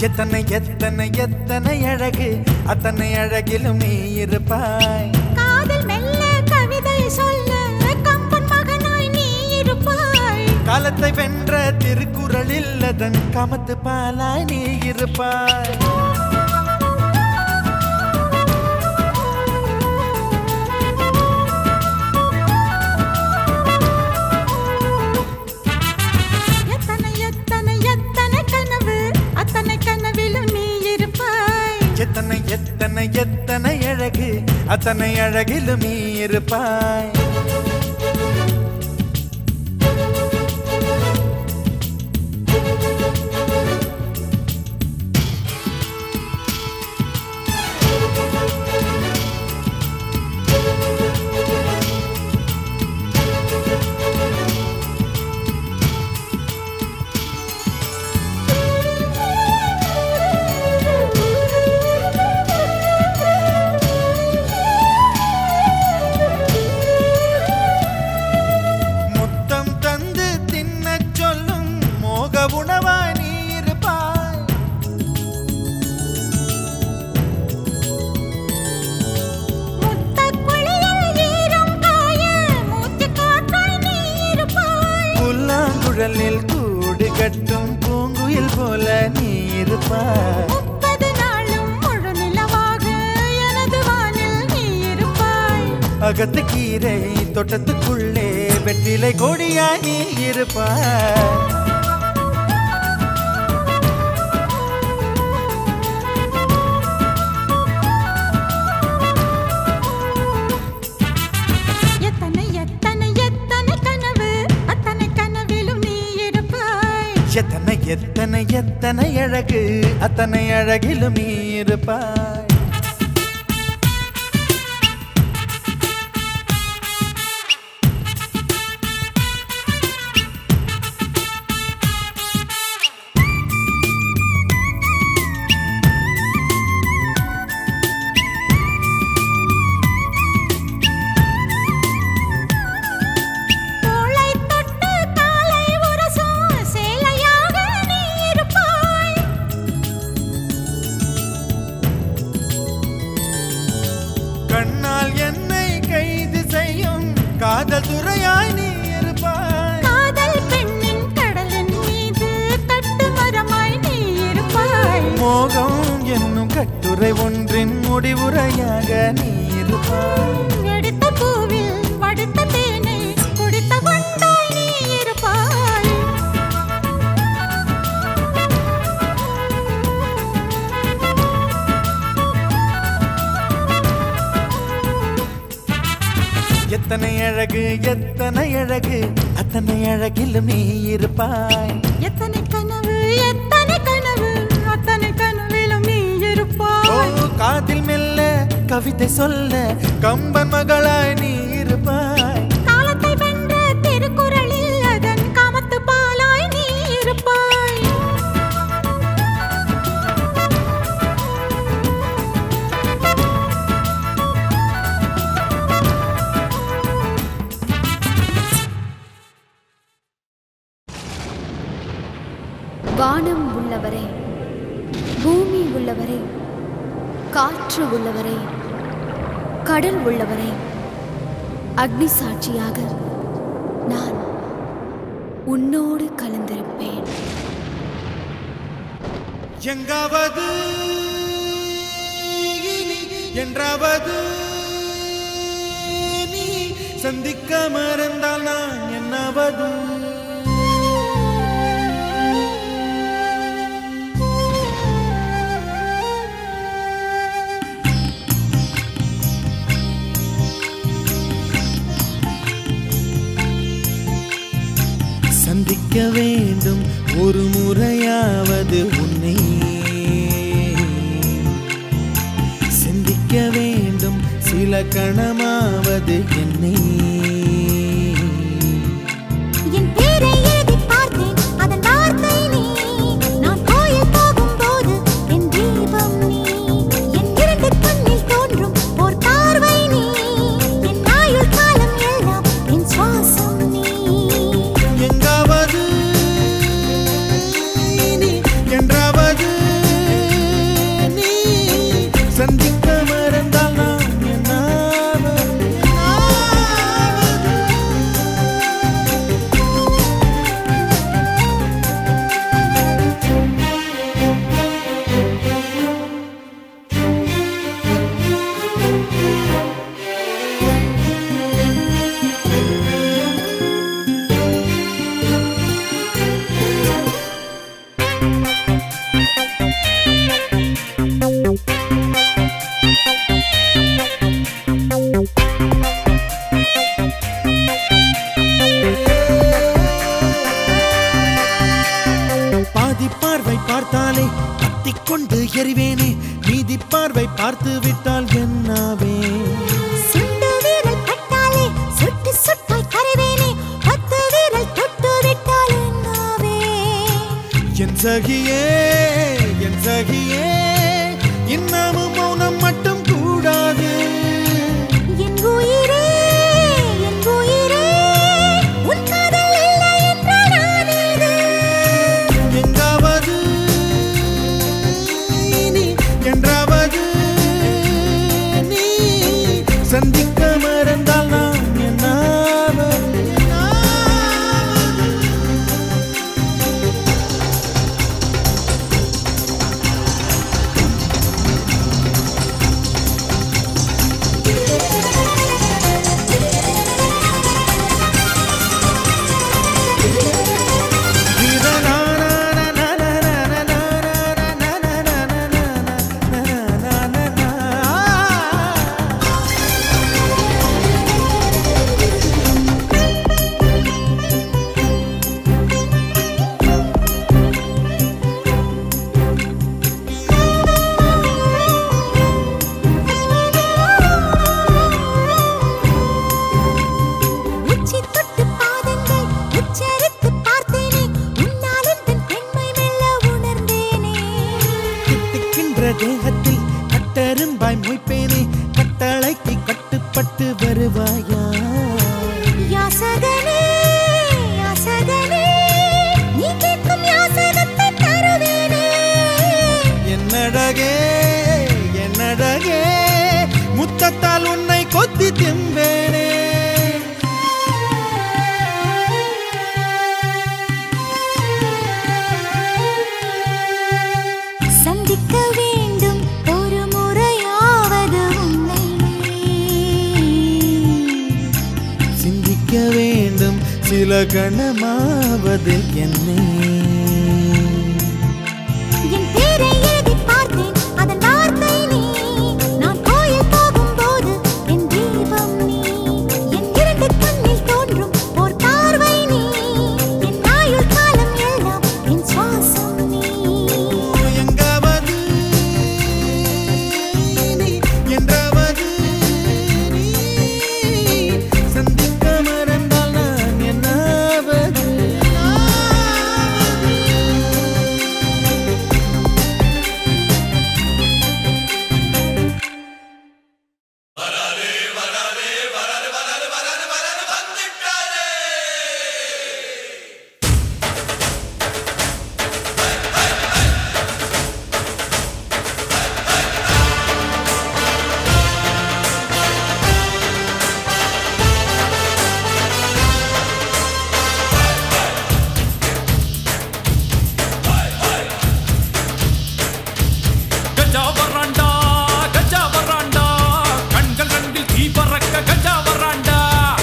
எத்தனை எத்தனை எத்தனை அழகு அத்தனை அழகிலும் நீ இருப்பாய் காதல் மெல்ல கவிதை சொல்ல கம்பன் மகனாய் நீ இருப்பாய் காலத்தை வென்ற திருக்குறளில் அதன் கமத்து பாலாய் நீ இருப்பாய் எத்தனை எத்தனை எத்தனை கனவு அத்தனை கனவிலும் நீ இருப்பாய் எத்தனை எத்தனை எத்தனை அழகு அத்தனை அழகிலும் நீ இருப்பாய் முத்தம் தந்து தின்னச் சொல்லும் மோக உணவாய் நீ இருப்பாய் முத்தக் குழியில் ஈரம் காய மூச்சுக் காற்றாய் நீ இருப்பாய் புல்லாங்குழலில் கூடு கட்டும் பூங்குயில் போல நீ இருப்பாய் முப்பது நாளும் முழு நிலவாக எனது வானில் நீ இருப்பாய் அகத்து கீரை தோட்டத்துக்குள்ளே வெற்றிலை கொடியாய் நீ இருப்பாய் எத்தனை எத்தனை எத்தனை கனவு அத்தனை கனவிலும் நீ இருப்பாய் எத்தனை எத்தனை எத்தனை அழகு அத்தனை அழகிலும் நீ இருப்பாய் தோளை தொட்டு காலை உரசும் சேலையாக நீ இருப்பாய் கண்ணால் என்னை கைது செய்யும் காதல் துறையாய் நீ இருப்பாய் காதல் பெண்ணின் கடலின் மீது கட்டுமரமாய் நீ இருப்பாய் மோகம் என்னும் கட்டுரை ஒன்றின் முடிவுரையாக நீ இருப்பாய் எடுத்த பூவில் வடுத்த தேனை குடித்த வண்டாய் நீ இருப்பாய் எத்தனை அழகு எத்தனை அழகு அத்தனை அழகிலும் நீ இருப்பாய் எத்தனை கனவு எத்தனை கனவு அத்தனை கனவிலும் நீ ஓ இருப்பாய் காதில் மெல்ல கவிதை சொல்ல கம்பன் மகளாய் நீ இருப்பாய் காலத்தை வென்ற திருக்குறளில் அதன் காமத்து பாலாய் நீ இருப்பாய் வானம் உள்ளவரை பூமி உள்ளவரை காற்று உள்ளவரை கடல் உள்ளவரை அக்னி சாட்சியாக நான் உன்னோடு கலந்திருப்பேன் எங்காவது இனி என்றாவது நீ சந்திக்க மறந்தால் நான் என்னாவது சந்திக்க வேண்டும் ஒரு முறையாவது உன்னை சிந்திக்க வேண்டும் சில கணமாவது என்னை என் பேரை எழுதி பார்த்தேன் அதன் வார்த்தை நீ நான் கோயில் போகும்போது என் தீபம் நீ என் இரண்டு கண்ணில் தோன்றும் ஓர் பார்வை நீ என் ஆயுள் காலம் எல்லாம் என் சுவாசம் நீ எங்காவது இனி என்றாவது எறிவேனே மீதி பார்வை பார்த்து விட்டால் என்னாவே சுண்டு விரல் பட்டாலே சுட்டு சுட்டாய் கரைவேனே பத்து விரல் தொட்டு விட்டால் என்னாவே என் சகியே என் சகியே இன்னமும் மௌனம் மட்டும் கூடாது என் உயிரே என் உயிரே உன் காதல் இல்லை என்றால் நான் ஏது எங்காவது இனி என்றாவது நீ சந்திக்க மறந்தால் நான் என்னாவது என்னாவது? உச்சி தொட்டு பாதங்கள் உச்சரித்து பார்த்தேனே உன்னால் எந்தன் பெண்மை மெல்ல உணர்ந்தேனே தித்திக்கின்ற தேகத்தில் கட்டெரும்பாய் மொய்ப்பேனே கட்டளைக்கு கட்டுப்பட்டு வருவாயா யாசகனே யாசகனே நீ கேட்கும் யாசகத்தை தருவேனே என்னடகே என்னடகே முத்தத்தால் உன்னை கொத்தி திம்பேனே சந்திக்க வேண்டும் ஒரு முறையாவது உன்னை சிந்திக்க வேண்டும் சில கணமாவது என்னை என் பேரை எழுதி பார்த்தேன் அதன் வார்த்தை நீ நான் கோயில் போகும்போது என் தீபம் நீ என் இரண்டு கண்ணில் தோன்றும் ஓர் பார்வை நீ என் ஆயுள் காலம் எல்லாம் என் சுவாசம் நீ எங்காவது நீ என்றாவது நீ சந்திக்க மறந்தால் நான் என்னாவது கஜா வராண்டா கஜா வராண்டா கண்கள் ரெண்டில் தீ பறக்க கஜா வராண்டா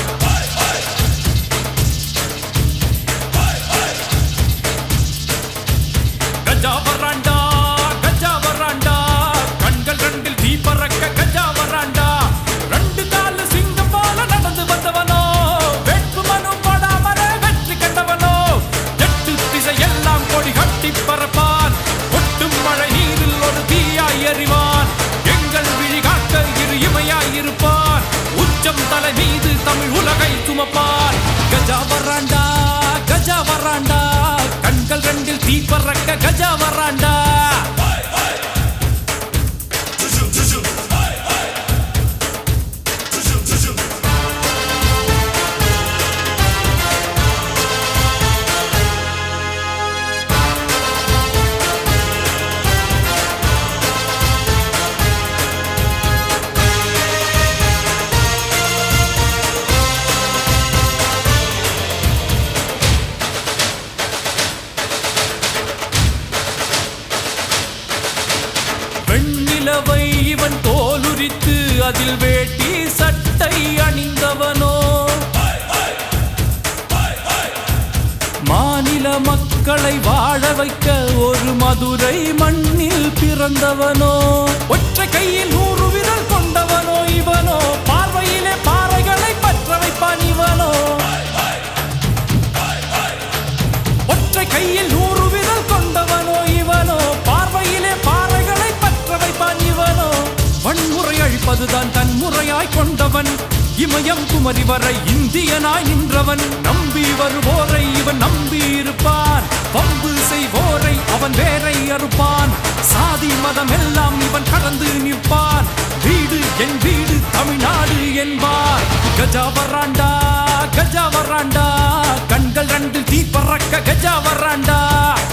கஜா வராண்டா கஜா வராண்டா கண்கள் ரெண்டில் தீ பறக்க கஜா வராண்டா ரெண்டு காலு சிங்கம் போல நடந்து வந்தவனோ வெட்பு மனு படாமலே வெற்றி கண்டவனோ எட்டு திசை எல்லாம் கொடி கட்டி பறப்பான் கொட்டும் மழை நீரில் ஒரு தீயாய் எறிவான் எங்கள் விழி காக்க இரு இமையாய் இருப்பான் உச்சம் தலை மீது தமிழ் உலகை சுமப்பான் கஜா வராண்டா கஜா வராண்டா கண்கள் ரெண்டில் தீ பறக்க கஜா வராண்டா வெண்ணிலவை இவன் தோலுரித்து அதில் வேட்டி சட்டை அணிந்தவனோ மாநில மக்களை வாழ வைக்க ஒரு மதுரை மண்ணில் பிறந்தவனோ ஒற்றை கையில் நூறு விரல் கொண்டவனோ இவனோ பார்வையிலே பாறைகளை பற்ற வைப்பான் இவனோ ஒற்றை கையில் நூறு விரல் கொண்டவனோ இவனோ பார்வையிலே பாறைகளை அதுதான் தன் முறையாய் கொண்டவன் இமயம் குமரி வரை இந்தியனாய் நின்றவன் நம்பி வருவோரை இவன் நம்பி இருப்பான் பம்பு செய்வோரை அவன் வேரை அறுப்பான் சாதி மதம் எல்லாம் இவன் கடந்து நிற்பான் வீடு என் வீடு தமிழ்நாடு என்பார் கஜா வராண்டா கஜா வராண்டா கண்கள் ரெண்டு தீ பறக்க கஜா வராண்டா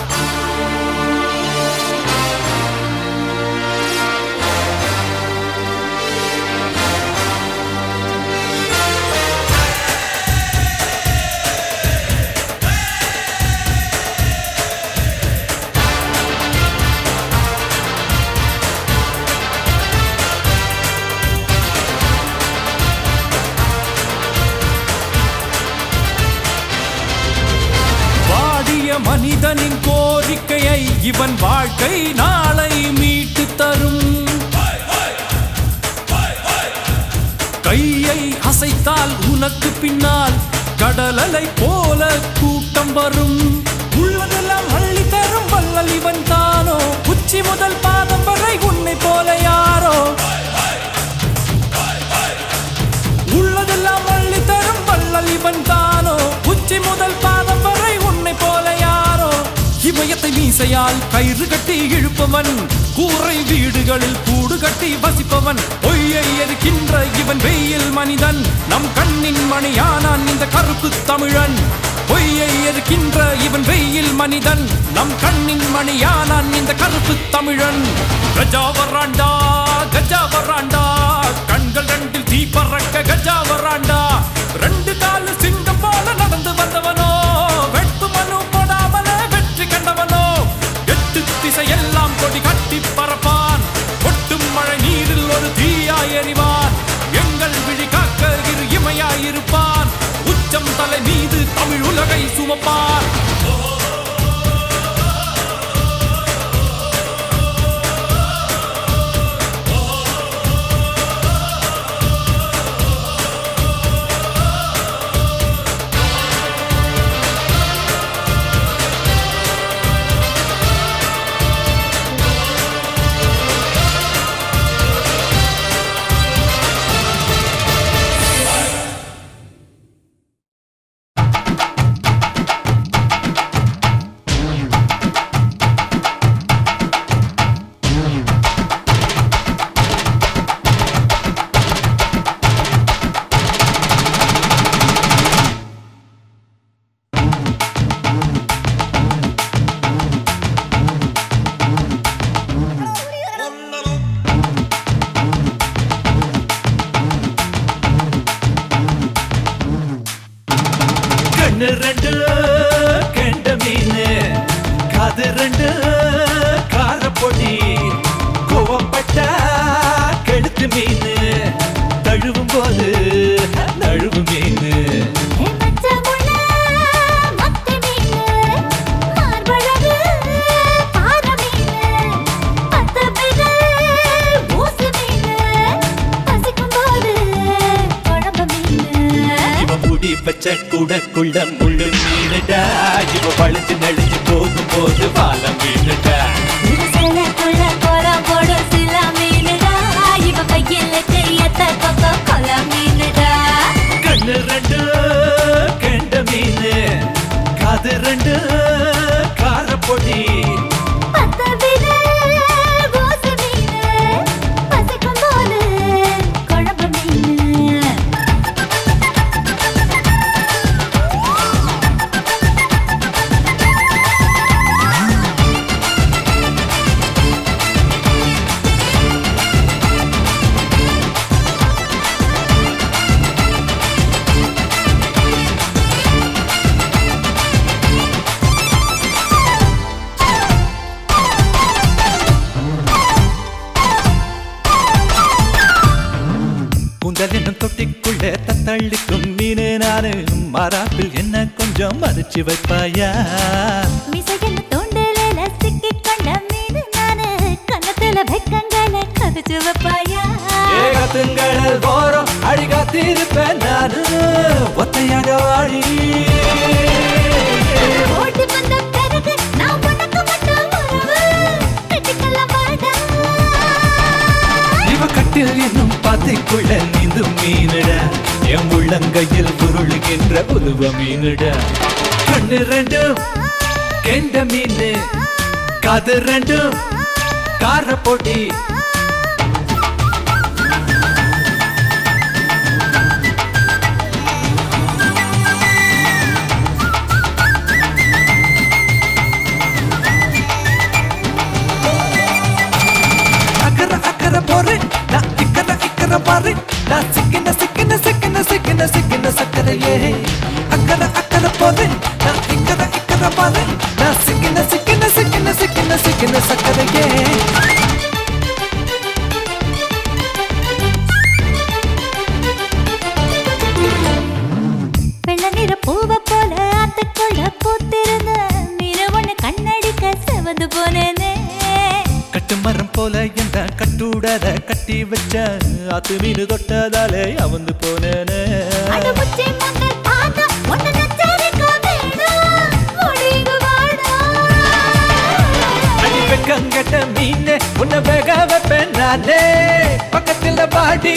வாடிய மனிதனின் கோரிக்கையை இவன் வாழ்க்கை நாளை மீட்டு தரும் கையை அசைத்தால் உனக்கு பின்னால் கடலலை போல கூட்டம் வரும் உள்ளதெல்லாம் அள்ளி தரும் வல்லல் இவன் தானோ உச்சி முதல் பாதம் வரை உன்னை போல யாரோ உள்ளதெல்லாம் அள்ளி தரும் வல்லல் இவன் தானோ உச்சி முதல் பாதம் வரை உன்னை போல யாரோ இமயத்தை மீசையால் கயிறு கட்டி இழுப்பவன் கூரை வீடுகளில் கூடு கட்டி வசிப்பவன் பொய்யை எரிக்கின்ற இவன் வெயில் மனிதன் நம் கண்ணின் மணியானான் இந்த கருப்பு தமிழன் பொய்யை எரிக்கின்ற இவன் வெயில் மனிதன் நம் கண்ணின் மணியானான் இந்த கருப்பு தமிழன் கஜா வராண்டா கஜா வராண்டா கண்கள் ரெண்டில் தீ பறக்க கஜா வராண்டா ரெண்டு காலு சிங்கம் போல நடந்து வந்தவனோ வெட்டு மனு போடாமலே வெற்றி கண்டவனோ எட்டு திசையெல்லாம் கொடி கட்டி பறப்பான் கொட்டும் மழை நீரில் ஒரு தீயாய் எறிவான் எங்கள் விழி காக்க இரு இமையாயிருப்பான் உச்சம் தலை மீது தமிழ் உலகை சுமப்பான் கண்ணு ரெண்டு கெண்ட மீனு காது ரெண்டு காரப்பொடி கோவப்பட்ட கெடுத்து மீனு தழுவும் போது நழுவு மீனு மச்சமுள்ள மத்தி மீனு மார்பழகு பார மீனு பத்து பிறல் ஊசு மீனு பசிக்கும் போது குழம்பு மீனு இவ முடி பச்சை கூடக்குள்ள முள்ளு மீனுடா இவ பழுத்து நடிச்சு போகும் போது பாலம் மீனுடா சிலக்குள்ள கோலம் போடும் சில மீனுடா இவ கையில் செய்யத்த கொக்கோ கொல மீனுடா கண்ணு ரெண்டு கெண்ட மீனு காது ரெண்டு காரப்பொடி பத்து பிறல் ஊசு மீனு பசிக்கும் போது குழம்பு மீனு கூந்தல் என்னும் தொட்டிக்குள்ள தத்தள்ளிக்கும் மீனு நானு மராப்பில் என்ன கொஞ்சம் மறைச்சு வைப்பாயா மிசையில் தூண்டலில சிக்கிக் கொண்ட மீனு நானு கன்னத்துல வெக்கங்களை கவிச்சு வைப்பாயா ஏகத்துங்கள் ஓரம் அழிகாத்திருப்பேன் நானு ஒத்தையாக வாழி ஓடி வந்த பிறகு நான் உனக்கு மட்டும் உறவு கட்டிக்கொள்ள மாட்டேன் இவ கட்டில் என்னும் சப்பாத்திக்குள்ள நீந்தும் மீனுட என் உள்ளங்கையில் உருளுகின்ற உருவ மீனுட கண்ணு ரெண்டும் கெண்ட மீன் காது ரெண்டும் கார போட்டி அக்கற அக்கற போறேன் நான் இக்கற இக்கற பாறேன் நான் சிக்கின சிக்கின சிக்கின சிக்கின சிக்கின சக்கரையே அக்கற அக்கற போறேன் நான் இக்கற இக்கற பாறேன் நான் சிக்கின சிக்கின சிக்கின சிக்கின சிக்கின சக்கரையே வெள்ள நிற பூவை போல ஆத்துக்குள்ள பூத்திருந்த நிற ஒண்ணு கண்ணடிக்க செவந்து போனேனே கட்டு மரம் போல என்ற கட்டுடத கட்டி வச்ச ஆத்து மீன் தொட்டதாலே அவந்து போனேனே அட முச்சை மங்கள் பார்த்தா ஒண்ணு நச்சரிக்க வேணும் ஒளிங்கு வாடா அடி வெக்கங்கட்ட மீன் உன்னை வேக வைப்பேன் நானே பக்கத்துல பாடி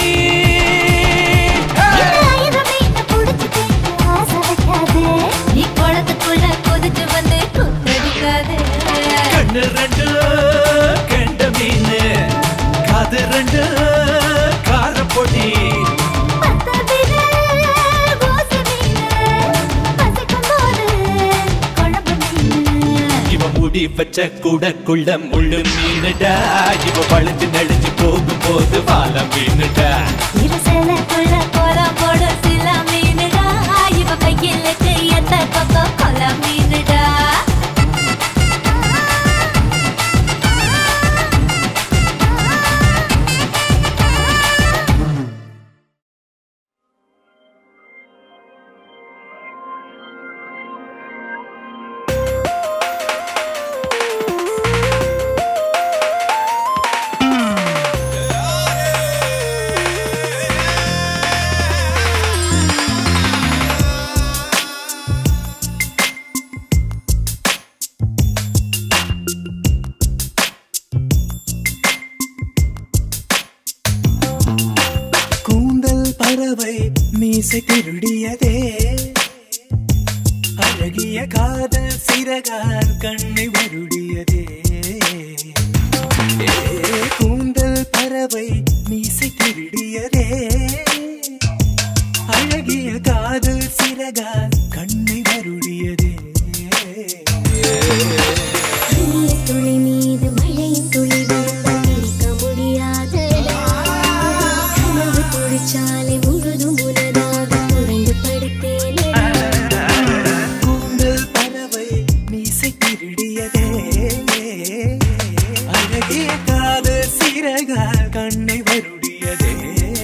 ஆயிரம் மீனை புடிச்சிட்டு ஆசை வைக்காதே. நீ குளத்துக்குள்ள குதிச்சு வந்து குத்தடிக்காதே. கண்ணு ரெண்டு கெண்ட மீன் காது ரெண்டு கார பொடி பத்த விரல் கோசு மீனு, பசிக்கும் போது குழம்பு மீனு. இவ முடி வச்ச கூடக்குள்ள முள்ளு மீனுடா இவ பழுத்து நெளிஞ்சு போகும் போது வாழ மீனுடா இருசலுக்குள்ள கோலம் போடும் சில மீனுடா. இவ கையிலுக்கு எத்த கொக்கோ கொல மீனுடா. கூந்தல் பறவை மீசை திருடியதே அழகிய காதல் சிறகால் கண்ணை வருடியதே ஏ, கூந்தல் பறவை மீசை திருடியதே அழகிய காதல் சிறகால் கண்ணை வருடியதே துளி மீது மழை துளி விழுந்திருக்க முடியாதடா. கனவு தொழிற்சாலை முழுதும் உனதாக புரண்டு படுத்தேனடா. கூந்தல் பறவை மீசை திருடியதே அழகிய காதல் சிறகால் கண்ணை வருடியதே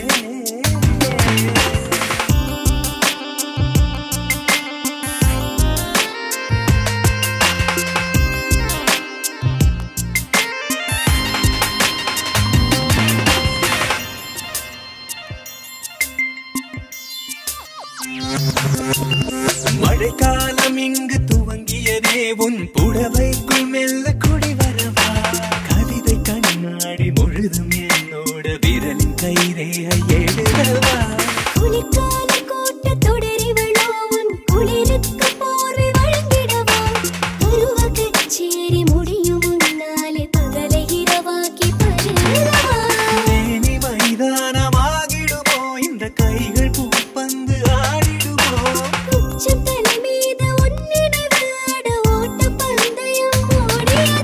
மழைக்காலம் இங்கு துவங்கியதே உன் புடவைக்குள் மெல்ல குடி வரவா கவிதை கண்ணாடி முழுதும் என்னோட விரலின் கைரேகை எழுதவா குளிர்கால கூட்டத் தொடரிவளோ உன் குளிருக்கு போர்வை வழங்கிடவா. பருவ கச்சேரி முடியும் முன்னாலே பகலை இரவாக்கி பருவா. மேனி மைதானமாகிடுமோ இந்த கைகள் பூப்பந்து ஆடிடுமோ உச்சத்தலை மீது உன் நினைவு ஆட ஓட்டப் பந்தயம் ஓடியா.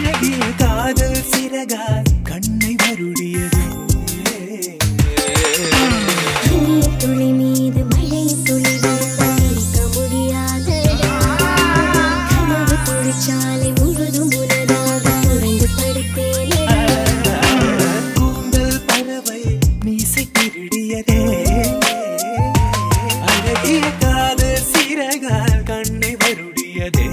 அழகிய காதல் சிறகால் கண்ணை வருடியது இனிய துளி மீது மழை துளி இருக்க முடியாதடா கனவு தொழிற்சாலை முழுதும் உனதாக உறைந்து படுத்தேனே கூந்தல் பறவை மீசை திருடியதே அழகிய காதல் சிறகால் கண்ணை வருடியதே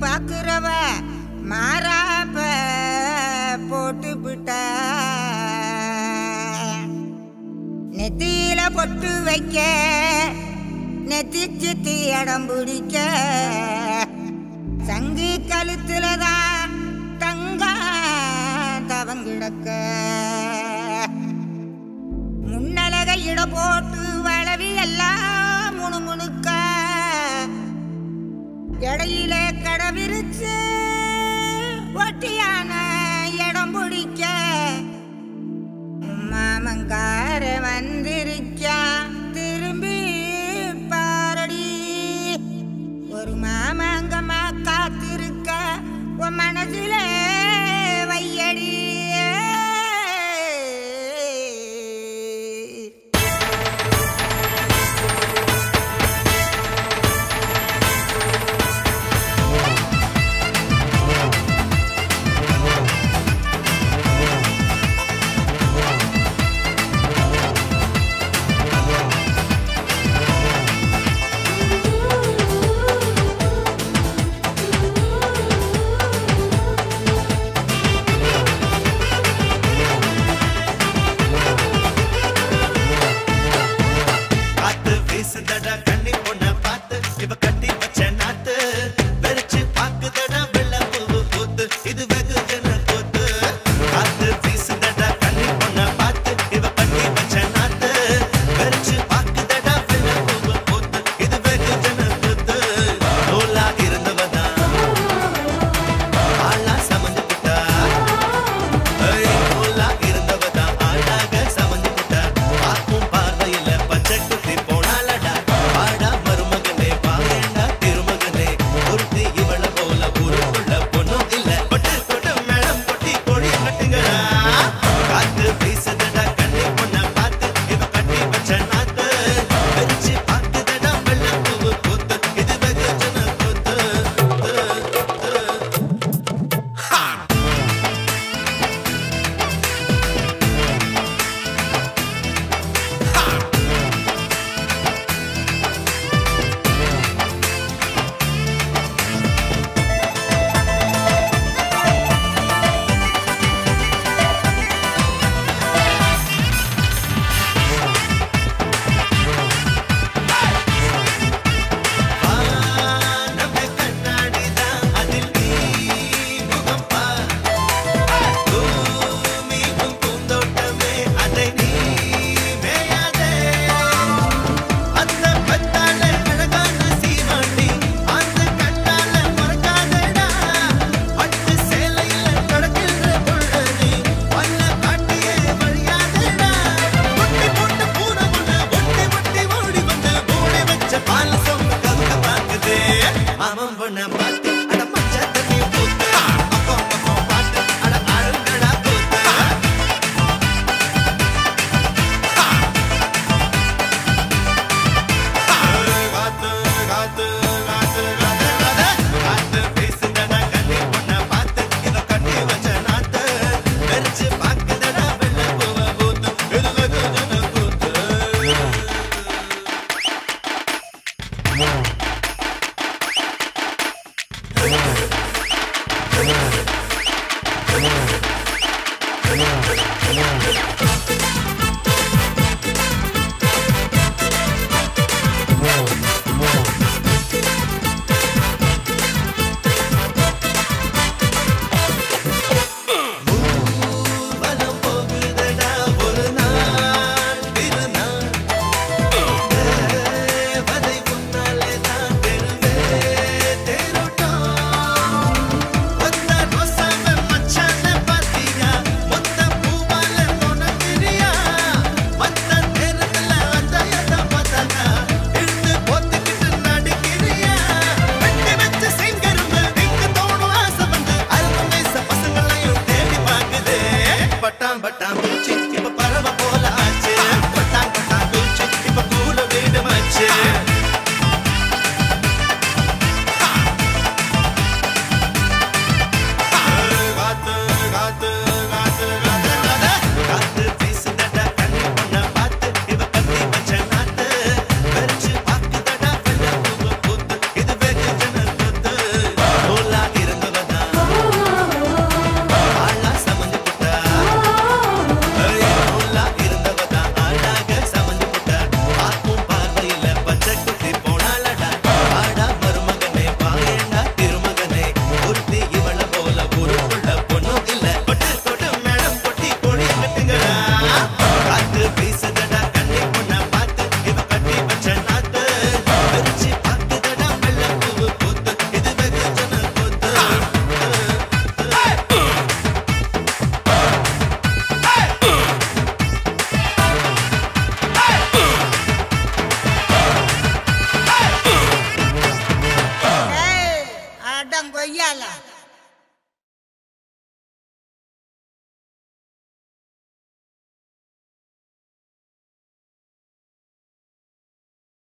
பாக்குறவ மாறாப்ப போட்டு விட்டா நெத்தியில பொட்டு வைக்க நெத்தி சித்தி இடம் பிடிக்க சங்கு கழுத்துல தான் தங்க தவங்கிடக்க முன்னலக இட போட்டு வளவி எல்லாம் முணுமுணுக்க இடையில கடவிரிச்சு ஒட்டியான இடம் பிடிக்க மாமங்கார வந்திருக்கா திரும்பி பாரடி ஒரு மாமங்கம்மா காத்திருக்க உன் மனசுல வையடி காத்து வீசுதடா கண்ணி பொண்ண பார்த்து இவ கட்டி வச்ச நாத்து வெறிச்சு பாக்குதடா வெள்ள பூவு பூத்து இது வெகு ஜன கூத்து காத்து வீசுதடா கண்ணி பொண்ண பார்த்து இவ கட்டி வச்ச நாத்து வெறிச்சு பாக்குதடா வெள்ள பூவு பூத்து இது வெகு ஜன கூத்து நூலா இருந்தவதா ஆளா சமந்து புட்டா நூலா இருந்தவதா ஆளாக சமந்து புட்டா பார்க்கும் பார்வையில பச்சை குத்தி போனாலடா வாடா மருமகனே வாங்கடா திருமகனே ஒருத்தி இவள போல ஊருக்குள்ள பொண்ணும் இல்ல பட்டு கொட்டு மேளம் கொட்டி கொடி கட்டுங்கடா காத்து வீசுதடா கண்ணி பொண்ண பார்த்து இவ கட்டி வச்ச நாத்து வெறிச்சு பாக்குதடா வெள்ள பூவு கூத்து இது வெகு ஜன கூத்து வானமே கண்ணாடிதான் அதில் நீ முகம் பார் பூமிக்கும் பூந்தோட்டமே அதை நீ மேயாதே அந்த பத்தால அழகான சீமாட்டி அந்த கண்ணால மறக்காதடா பட்டு சேலையில நடக்கின்ற பொழுது வண்ண காட்டியே வழியாதடா ஒட்டி போட்டு பூனை ஒண்ணு ஒட்டி ஒட்டி ஓடி வந்து மூடி வச்ச பாலசம் கவுக்க பார்க்குதே மாமன் பொண்ண பார்த்து